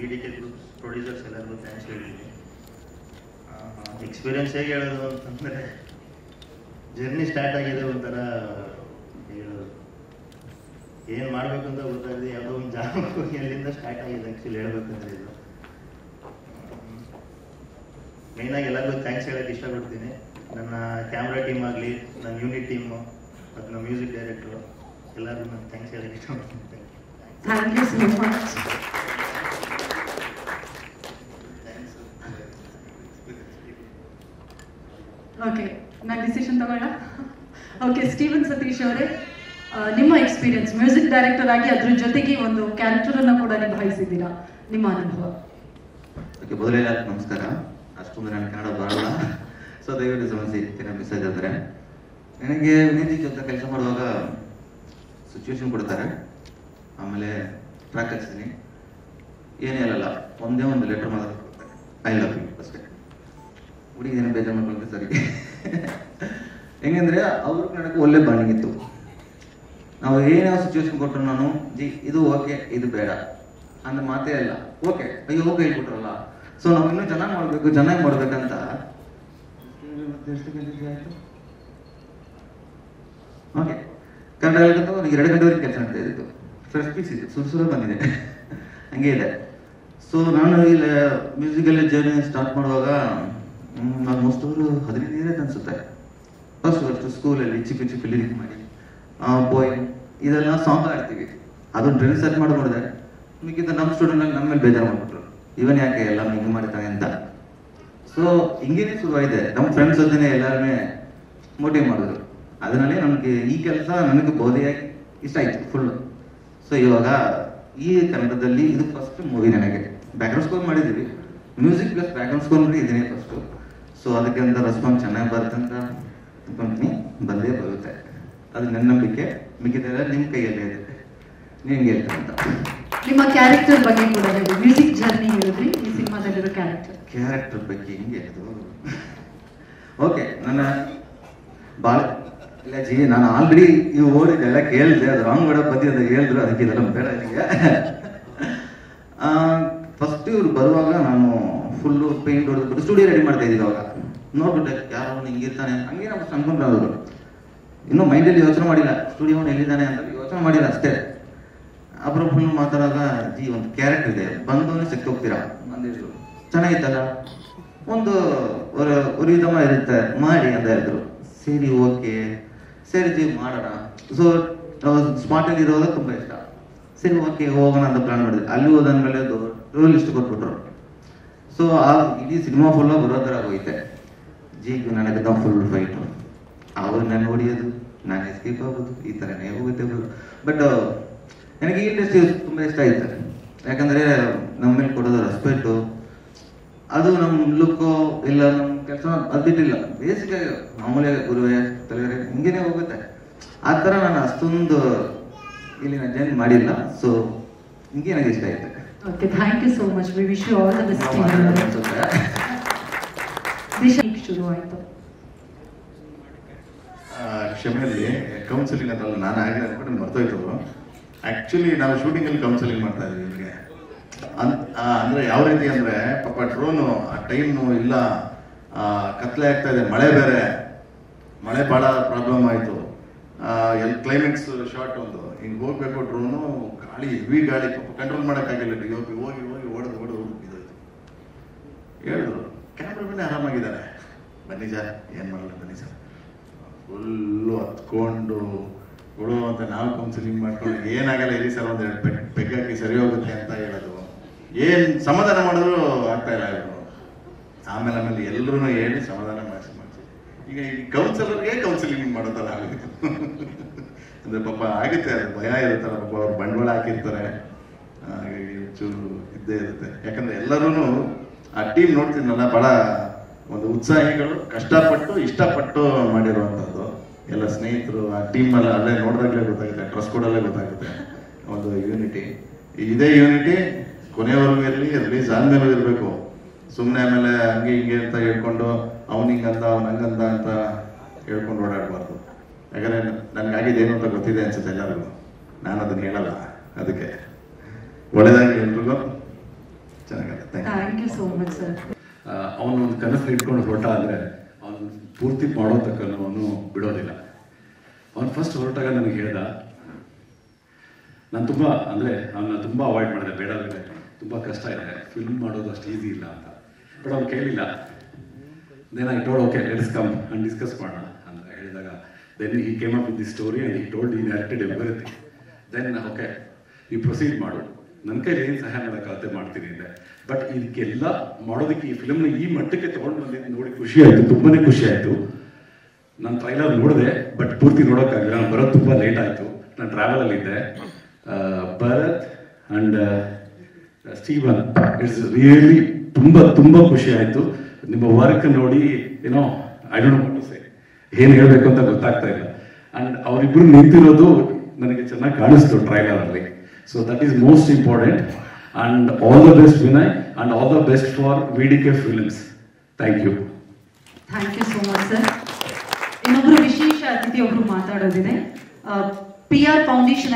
V D K groups producers ಎಲ್ಲರಿಗೂ thanks ಹೇಳ್ತೀನಿ experience ಹೇಗೆ ಹೇಳೋದು ಅಂತಂದರೆ ಜರ್ನಿ ಸ್ಟಾರ್ಟ್ ಆಗಿದೆ ಒಂಥರ ಹೇಳೋದು ಏನು ಮಾಡಬೇಕು ಅಂತ ಗೊತ್ತಾಗಿದೆ ಯಾವುದೋ ಒಂದು ಜಾಬ್ ಎಲ್ಲಿಂದ ಸ್ಟಾರ್ಟ್ ಆಗಿದೆ ಆ್ಯಕ್ಚುಲಿ ಹೇಳ್ಬೇಕಂದ್ರೆ ಇದು ಮೇಯ್ನಾಗಿ ಎಲ್ಲರಿಗೂ ಥ್ಯಾಂಕ್ಸ್ ಹೇಳೋಕ್ಕೆ ಇಷ್ಟಪಡ್ತೀನಿ ನನ್ನ ಕ್ಯಾಮ್ರಾ ಟೀಮ್ ಆಗಲಿ ನನ್ನ ಯೂನಿಟ್ ಟೀಮು ಮತ್ತು ನಮ್ಮ ಮ್ಯೂಸಿಕ್ ಡೈರೆಕ್ಟ್ರು ಎಲ್ಲರಿಗೂ ನಾನು ಥ್ಯಾಂಕ್ಸ್ ಹೇಳೋಕ್ಕೆ ಇಷ್ಟಪಡ್ತೀನಿ thank you thank you so much okay ನಾನು ಡಿಸಿಷನ್ ತಗೊಳ್ಳ ಓಕೆ ಸ್ಟೀವನ್ ಸತೀಶ್ ಅವರೇ ಆ, ನಿಮ್ಮ ಎಕ್ಸ್ಪೀರಿಯನ್ಸ್ ಮ್ಯೂಸಿಕ್ ಡೈರೆಕ್ಟರ್ ಆಗಿ ಅದ್ರ ಜೊತೆಗೆ ಒಂದು ಕ್ಯಾರೆಕ್ಟರ್ ಅನ್ನ ಕೂಡ ನಿಭಾಯಿಸಿದ್ದೀರಾ ನಿಮ್ಮ ಅನುಭವ ಓಕೆ ಮೊದಲೆಲ್ಲ ನಮಸ್ಕಾರ ಅಷ್ಟೊಂದು ನಾನು ಕನ್ನಡ ಬರಲ್ಲ ಸೊ ದಯವಿಟ್ಟು ಸಮಸ್ಯೆ ಇರ್ತೀನಿ ಮೆಸೇಜ್ ಆದರೆ ನನಗೆ ವಿನೀತಿ ಜೊತೆ ಕೆಲಸ ಮಾಡುವಾಗ ಸಿಚುವೇಶನ್ ಕೊಡ್ತಾರೆ ಆಮೇಲೆ ಟ್ರ್ಯಾಕ್ ಹಚ್ತೀನಿ ಏನೇ ಹೇಳಲ್ಲ ಒಂದೇ ಒಂದು ಲೆಟರ್ ಮಾತ್ರ ಐ ಲವ್ ಯು ಅಷ್ಟೇ ಹುಡುಗಿದೇನೆ ಬೇಜಾರು ಮಾಡ್ಕೊಂಡ್ರೆ ಸರಿ ಹೆಂಗಂದ್ರೆ ಅವ್ರಿಗೆ ನನಗೆ ಒಳ್ಳೆ ಬಾಂಡಿಂಗ್ ಇತ್ತು ನಾವು ಏನೇ ಸಿಚುವೇಶನ್ ಕೊಟ್ಟರು ನಾನು ಜಿ ಇದು ಓಕೆ ಇದು ಬೇಡ ಅಂತ ಮಾತೇ ಅಲ್ಲ ಓಕೆ ಅಯ್ಯೋ ಓಕೆ ಹೇಳ್ಬಿಟ್ರಲ್ಲ ಸೊ ನಾವು ಇನ್ನೂ ಚೆನ್ನಾಗಿ ಮಾಡಬೇಕು ಚೆನ್ನಾಗಿ ಮಾಡ್ಬೇಕಂತ ಎಷ್ಟು ಗಂಟೆಗೆ ಆಯ್ತು ಓಕೆ ಕನ್ನಡ ಹೇಳ್ಕೊಂಡು ನನಗೆ ಎರಡು ಗಂಟೆವರೆಗೆ ಕೆಲಸ ಮಾಡ್ತಾ ಇದ್ದಿತ್ತು ಫ್ರೆಶ್ ಪೀಸ್ ಇದೆ ಸುರು ಸುರು ಬಂದಿದೆ ಹಂಗೆ ಇದೆ ಸೊ ನಾನು ಇಲ್ಲಿ ಮ್ಯೂಸಿಕಲ್ಲಿ ಜರ್ನಿ ಸ್ಟಾರ್ಟ್ ಮಾಡುವಾಗ ಆಲ್ಮೋಸ್ಟ್ ಅವರು ಹದಿನೈದು ಇಯರ್ ಅನ್ಸುತ್ತೆ ಫಸ್ಟ್ ಫಸ್ಟ್ ಸ್ಕೂಲಲ್ಲಿ ಚಿಕ್ಕ ಚಿಕ್ಕ ಲಿರಿಕ್ ಮಾಡಿ ಪೋಯಮ್ ಇದೆಲ್ಲ ಸಾಂಗ್ ಆಡ್ತೀವಿ ಅದೊಂದು ಡ್ರಿಲ್ ಸೆಟ್ ಮಾಡಿ ಮಾಡಿದೆ ಮಿಕ್ಕಿದ ನಮ್ಮ ಸ್ಟೂಡೆಂಟ್ ನಮ್ಮ ಮೇಲೆ ಬೇಜಾರು ಮಾಡ್ಬಿಟ್ರು ಇವನ್ ಯಾಕೆ ಎಲ್ಲ ಹಿಂಗೆ ಮಾಡ್ತಾನೆ ಅಂತ ಸೊ ಹಿಂಗೇನೆ ಶುರುವಾಗಿದೆ ನಮ್ಮ ಫ್ರೆಂಡ್ಸ್ ಜೊತೆನೆ ಎಲ್ಲಾರನ್ನೇ ಮೋಟಿವ್ ಮಾಡಿದ್ರು ಅದರಲ್ಲಿ ನಮಗೆ ಈ ಕೆಲಸ ನನಗೆ ಬೋಧೆಯಾಗಿ ಇಷ್ಟ ಆಯ್ತು ಫುಲ್ ಸೊ ಇವಾಗ ಈ ಕನ್ನಡದಲ್ಲಿ ಇದು ಫಸ್ಟ್ ಮೂವಿ ನನಗೆ ಬ್ಯಾಕ್ಗ್ರೌಂಡ್ ಸ್ಕೋರ್ ಮಾಡಿದ್ದೀವಿ ಮ್ಯೂಸಿಕ್ ಪ್ಲಸ್ ಬ್ಯಾಕ್ಗ್ರೌಂಡ್ ಸ್ಕೋರ್ ಮಾಡಿ ಇದನ್ನೇ ಫಸ್ಟು ಸೊ ಅದಕ್ಕೆ ಅಂತ ರೆಸ್ಪಾನ್ಸ್ ಚೆನ್ನಾಗಿ ಬರುತ್ತೆ ಅಂತ ಕಂಪ್ನಿ ಬಂದೇ ಬರುತ್ತೆ ಅದು ನನ್ನ ನಂಬಿಕೆ ಮಿಕ್ಕಿದೆಲ್ಲ ನಿಮ್ಮ ಕೈಯಲ್ಲೇ ಇದೆ ನಿಮ್ಗೆ ಹೇಳ್ತಾ ಅಂತ ನಿಮ್ಮ ಕ್ಯಾರೆಕ್ಟರ್ ಬಗ್ಗೆ ಕೂಡ ಹೇಳಿ ಮ್ಯೂಸಿಕ್ ಜರ್ನಿ ಹೇಳಿದ್ರಿ ಈ ಸಿನಿಮಾದಲ್ಲಿರೋ ಕ್ಯಾರೆಕ್ಟರ್ ಕ್ಯಾರೆಕ್ಟರ್ ಬಗ್ಗೆ ಹಿಂಗೆ ಅದು ಓಕೆ ನನ್ನ ಭಾಳ ಇಲ್ಲ ಜಿ ನಾನು ಆಲ್ರೆಡಿ ಇವು ಓದಿದ್ದೆಲ್ಲ ಕೇಳಿದೆ ಅದು ರಾಂಗ್ ವರ್ಡ್ ಬಂದಿದೆ ಹೇಳಿದ್ರು ಅದಕ್ಕೆ ಇದೆಲ್ಲ ಬೇಡ ನನಗೆ ಫಸ್ಟ್ ಇವ್ರು ಬರುವಾಗ ನಾನು ಫುಲ್ಲು ಪೇಂಟ್ ಹೊಡೆದ್ಬಿಟ್ಟು ಸ್ಟುಡಿಯೋ ರೆಡಿ ಮಾಡ್ತಾ ಇದ್ದಿದ್ದು ಅವಾಗ ನೋಡ್ಬಿಟ್ಟೆ ಯಾರೋ ಹಿಂಗಿರ್ತಾನೆ ಹಂಗೆ ನಾವು ಅನ್ಕೊಂಡ್ರೆ ಅವರು ಇನ್ನೂ ಮೈಂಡಲ್ಲಿ ಯೋಚನೆ ಮಾಡಿಲ್ಲ ಸ್ಟುಡಿಯೋ ಎಲ್ಲಿದ್ದಾನೆ ಅಂತ ಯೋಚನೆ ಮಾಡಿಲ್ಲ ಅಷ್ಟೇ ಅப்புறம் ಫುಲ್ ಮಾತಾಡುವಾಗ ಜಿ ಒಂದು ಕ್ಯಾರೆಕ್ಟರ್ ಇದೆ ಬಂದವನೇ ಸಿಕ್ತು ಹೋಗ್ತೀರಾ ಅಂದಿದ್ರು ಚೆನ್ನಾಗಿತ್ತಲ್ಲ ಒಂದು ஒரு ஒரு ವಿಧಮ ಇರುತ್ತೆ ಮಾಡಿ ಅಂತ ಹೇಳಿದ್ರು ಸರಿ ಓಕೆ ಸರಿ ಜಿ ಮಾಡೋಣ ಸೊ ಸ್ಪಾಟಲ್ಲಿ ಇರೋದು ತುಂಬ ಇಷ್ಟ ಸರಿ ಓಕೆ ಹೋಗೋಣ ಅಂತ ಪ್ಲಾನ್ ಮಾಡಿದ್ವಿ ಅಲ್ಲಿ ಹೋದಂದ್ಮೇಲೆ ರೋಲ್ ಲಿಸ್ಟ್ ಕೊಟ್ಬಿಟ್ರು ಸೊ ಆ ಇಡೀ ಸಿನಿಮಾ ಫುಲ್ಲ ಬರೋ ಥರ ಹೋಯ್ತೆ ಜಿ ನನಗೆ ಫುಲ್ ಫೈಟು ಅವ್ರನ್ನ ನೋಡಿಯೋದು ನಾನು ಎಸ್ಕೇಪ್ ಆಗೋದು ಈ ಥರನೇ ಹೋಗುತ್ತೆ ಬಟ್ ನನಗೆ ಈ ಇಂಡಸ್ಟ್ರಿ ತುಂಬ ಇಷ್ಟ ಆಯ್ತು ಯಾಕಂದ್ರೆ ನಮ್ಮ ಮೇಲೆ ಕೊಡೋದು ರೆಸ್ಪೆಕ್ಟು ಅದು ನಮ್ಮ ಲುಕ್ಕು ಇಲ್ಲ ನಮ್ಮ ಕೆಲಸ ಅದು ಬಿಟ್ಟಿಲ್ಲ ಬೇಸಿಕ್ ಆಗಿ ಮಾಮೂಲಿ ಗುರುವೆ ತಲೆವರೆ ಹಿಂಗೇನೆ ಹೋಗುತ್ತೆ ಆ ಥರ ನಾನು ಅಷ್ಟೊಂದು ಇಲ್ಲಿ ನಾನು ಜರ್ನಿ ಮಾಡಿಲ್ಲ ಸೊ ಹಿಂಗೆ ನನಗೆ ಇಷ್ಟ ಆಯ್ತು okay thank you so much we wish you all the best ನಾವು ಮಾತಾಡೋದು ಅನ್ಸುತ್ತೆ. ದಿಶಾ ಈಗ ಶುರು ಆಯ್ತು ಕ್ಷಮೆಯಲ್ಲಿ ಕೌನ್ಸಿಲಿಂಗ್ ಅಂತಲ್ಲ ನಾನು ಆಗಿ ಅನ್ಕೊಂಡು ಮರ್ತೋಯ್ತು ಆಕ್ಚುಲಿ ನಾವು ಶೂಟಿಂಗ್ ಅಲ್ಲಿ ಕೌನ್ಸಿಲಿಂಗ್ ಮಾಡ್ತಾ ಇದೀವಿ ಇವ್ರಿಗೆ ಅನ್- ಆ, ಅಂದ್ರೆ ಯಾವ ರೀತಿ ಅಂದ್ರೆ ಪಾಪ ಡ್ರೋನು ಆ ಟೈಮ್ ಇಲ್ಲ ಆ, ಕತ್ಲೆ ಆಗ್ತಾ ಇದೆ ಮಳೆ ಬೇರೆ ಮಳೆ ಬಹಳ ಪ್ರಾಬ್ಲಮ್ ಆಯ್ತು ಎಲ್ಲಿ ಕ್ಲೈಮ್ಯಾಕ್ಸ್ ಶಾರ್ಟ್ ಒಂದು ಹಿಂಗ್ ಹೋಗ್ಬೇಕು ಡ್ರೋನು ಗಾಳಿ ಹೆವಿ ಗಾಳಿ ಪಾಪ ಕಂಟ್ರೋಲ್ ಮಾಡೋಕ್ಕಾಗಿಲ್ಲ ಡಿ ಹೋಗಿ ಹೋಗಿ ಹೋಗಿ ಓಡೋದು ಓಡೋದು ಓಡೋದು ಬಿದ್ದೋಯ್ತು ಹೇಳಿದ್ರು ಕ್ಯಾಮ್ರಾಮನ್ ಆರಾಮಾಗಿದ್ದಾರೆ ಬನ್ನಿ ಸರ್ ಏನ್ ಮಾಡಲ್ಲ ಬನ್ನಿ ಸರ್ ಫುಲ್ಲು ಹತ್ಕೊಂಡು ಕೊಡು ಅಂತ ನಾವು ಕೌನ್ಸಿಲಿಂಗ್ ಮಾಡ್ಕೊಂಡು ಏನಾಗಲ್ಲ ಇರಿ ಸರ್ ಒಂದೆರಡು ಪೆಗ್ ಪೆಗ್ಗಾಕಿ ಸರಿ ಹೋಗುತ್ತೆ ಅಂತ ಹೇಳೋದು ಏನ್ ಸಮಾಧಾನ ಮಾಡಿದ್ರು ಆಗ್ತಾ ಇಲ್ಲ ಇವರು ಆಮೇಲೆ ಆಮೇಲೆ ಎಲ್ಲರೂ ಹೇಳಿ ಸಮಾಧಾನ ಮಾಡಿಸಿ ಮಾಡಿಸಿ ಈಗ ಈ ಕೌನ್ಸಿಲರ್ಗೆ ಕೌನ್ಸಿಲಿಂಗ್ ಮಾಡೋ ಥರ ಆಗುತ್ತೆ ಅಂದ್ರೆ ಪಾಪ ಆಗುತ್ತೆ ಅದು ಭಯ ಇರುತ್ತಲ್ಲ ಪಾಪ ಅವ್ರು ಬಂಡವಾಳ ಹಾಕಿರ್ತಾರೆ ಹಾಗಾಗಿ ಚೂರು ಇದ್ದೇ ಇರುತ್ತೆ ಯಾಕಂದ್ರೆ ಎಲ್ಲರೂ ಆ ಟೀಮ್ ನೋಡ್ತೀನಲ್ಲ ಬಹಳ ಒಂದು ಉತ್ಸಾಹಿಗಳು ಕಷ್ಟಪಟ್ಟು ಇಷ್ಟಪಟ್ಟು ಮಾಡಿರುವಂಥದ್ದು ಎಲ್ಲ ಸ್ನೇಹಿತರು ಆ ಟೀಮ್ ಎಲ್ಲ ಅಲ್ಲೇ ನೋಡಿದಾಗಲೇ ಗೊತ್ತಾಗುತ್ತೆ ಡ್ರೆಸ್ ಕೋಡಲ್ಲೇ ಗೊತ್ತಾಗುತ್ತೆ ಒಂದು ಯೂನಿಟಿ ಇದೇ ಯೂನಿಟಿ ಕೊನೆಯವರೆಗೂ ಇರಲಿ ರಿಲೀಸ್ ಆದ್ಮೇಲೂ ಇರಬೇಕು ಸುಮ್ಮನೆ ಆಮೇಲೆ ಹಂಗೆ ಹಿಂಗೆ ಅಂತ ಹೇಳ್ಕೊಂಡು ಅವ್ನು ಹಿಂಗಂದ ಅವ್ನು ಹಂಗಂದ ಅಂತ ಹೇಳ್ಕೊಂಡು ಓಡಾಡಬಾರ್ದು ಯಾಕಂದ್ರೆ ನನ್ಗಾಗಿದ್ದು ಏನು ಅಂತ ಗೊತ್ತಿದೆ ಅನ್ಸುತ್ತೆ ಎಲ್ಲರಿಗೂ ನಾನು ಅದನ್ನ ಹೇಳಲ್ಲ ಅದಕ್ಕೆ ಒಳ್ಳೇದಾಗಿ ಎಲ್ರಿಗೂ ಚೆನ್ನಾಗತ್ತೆ thank you thank you so much sir ಅವನು ಒಂದು ಕನಸು ಇಟ್ಕೊಂಡು ಹೊರಟ ಅಂದರೆ ಅವನು ಪೂರ್ತಿ ಮಾಡೋ ತಕ್ಕ ಅವನು ಬಿಡೋದಿಲ್ಲ ಅವನು ಫಸ್ಟ್ ಹೊರಟಾಗ ನನಗೆ ಹೇಳ್ದ ನಾನು ತುಂಬ ಅಂದರೆ ಅವನ್ನ ತುಂಬ ಅವಾಯ್ಡ್ ಮಾಡಿದೆ ಬೇಡ ಬೇಡ ತುಂಬ ಕಷ್ಟ ಇದೆ ಫಿಲ್ಮ್ ಮಾಡೋದು ಅಷ್ಟು ಈಸಿ ಇಲ್ಲ ಅಂತ ಬಟ್ ಅವ್ನು ಕೇಳಿಲ್ಲ then I told okay let's come and discuss ಮಾಡೋಣ ಅಂತ ಹೇಳಿದಾಗ then he came up with the story and he told he directed everything then okay he proceed ಮಾಡು ನನ್ನ ಕೈಲಿ ಏನು ಸಹಾಯ ಮಾಡೋಕ್ಕಾಗತ್ತೆ ಮಾಡ್ತೀನಿ ಅಂದೆ ಬಟ್ ಇದಕ್ಕೆಲ್ಲ ಮಾಡೋದಕ್ಕೆ ಈ ಫಿಲ್ಮ್ನ ಈ ಮಟ್ಟಕ್ಕೆ ತೊಗೊಂಡು ಬಂದಿದ್ದು ನೋಡಿ ಖುಷಿ ಆಯಿತು ತುಂಬಾನೇ ಖುಷಿ ಆಯಿತು ನಾನು ಟ್ರೈಲರ್ ನೋಡಿದೆ ಬಟ್ ಪೂರ್ತಿ ನೋಡೋಕ್ಕಾಗಲಿಲ್ಲ ನಾನು ಬರೋದು ತುಂಬ ಲೇಟ್ ಆಯಿತು ನಾನು ಟ್ರಾವೆಲಲ್ಲಿದ್ದೆ Bharat and Steven it's really ತುಂಬ ತುಂಬ ಖುಷಿ ಆಯಿತು ನಿಮ್ಮ ವರ್ಕ್ ನೋಡಿ ಏನೋ I don't know to say ಏನು ಹೇಳಬೇಕು ಅಂತ ಗೊತ್ತಾಗ್ತಾ ಇಲ್ಲ ಆ್ಯಂಡ್ ಅವರಿಬ್ಬರು ನಿಂತಿರೋದು ನನಗೆ ಚೆನ್ನಾಗಿ ಕಾಣಿಸ್ತು ಟ್ರೈಲರಲ್ಲಿ so that is most important and all the best Vinay and all the best for V D K films thank you thank you so much sir ಇನ್ನೊಬ್ರು ವಿಶೇಷ ಅತಿಥಿ ಒಬ್ರು ಮಾತಾಡೋದಿದೆ ಪಿ ಆರ್ ಫೌಂಡೇಶನ್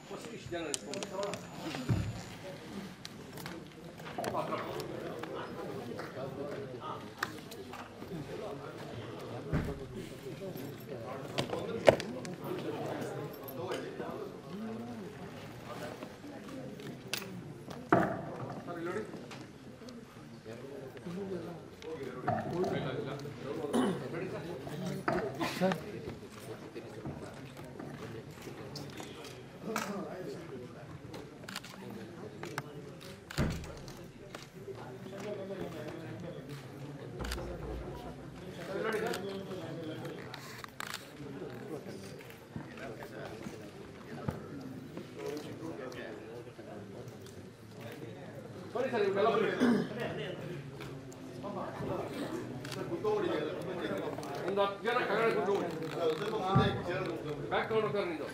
ಒಂದು ಹತ್ತು ಜನ ಕೆಳಗಡೆ ಕೂತ್ಕೊಳ್ಳಿ. ಬ್ಯಾಗ್ ತಗೊಂಡು ಹೋಗ್ತಾರೆ ನಿಂದು.